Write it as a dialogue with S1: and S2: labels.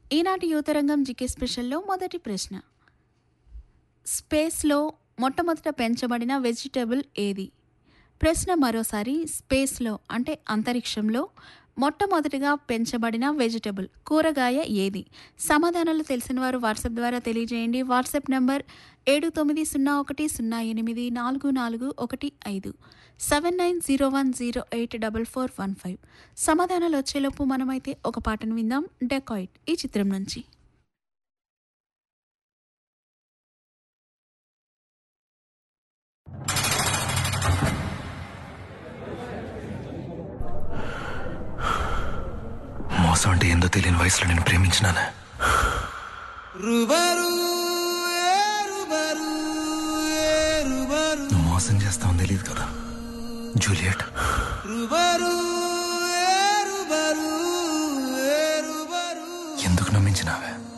S1: ఈనాటి యువతరంగం జికే స్పెషల్లో మొదటి ప్రశ్న స్పేస్లో మొట్టమొదట పెంచబడిన వెజిటబుల్ ఏది ప్రశ్న మరోసారి స్పేస్లో అంటే అంతరిక్షంలో మొట్టమొదటిగా పెంచబడిన వెజిటబుల్ కూరగాయ ఏది సమాధానాలు తెలిసిన వారు వాట్సాప్ ద్వారా తెలియజేయండి వాట్సాప్ నంబర్ ఏడు తొమ్మిది సున్నా ఒకటి సున్నా ఎనిమిది నాలుగు నాలుగు ఒకటి ఐదు seven nine zero one zero eight double four one five సమాధానాలు వచ్చేలోపు మనమైతే ఒక పాటను విందాం డెకాయిట్ ఈ చిత్రం నుంచి
S2: మోసం అంటే ఏందో తెలియని వయసులో నేను ప్రేమించినాను
S3: రుబరు ఏ రుబరు ఏ రుబరు
S2: నువ్వు మోసం చేస్తావని తెలియదు కదా జూలియట్
S3: రుబరు ఏ రుబరు ఏ రుబరు
S2: ఎందుకు నమ్మించినావే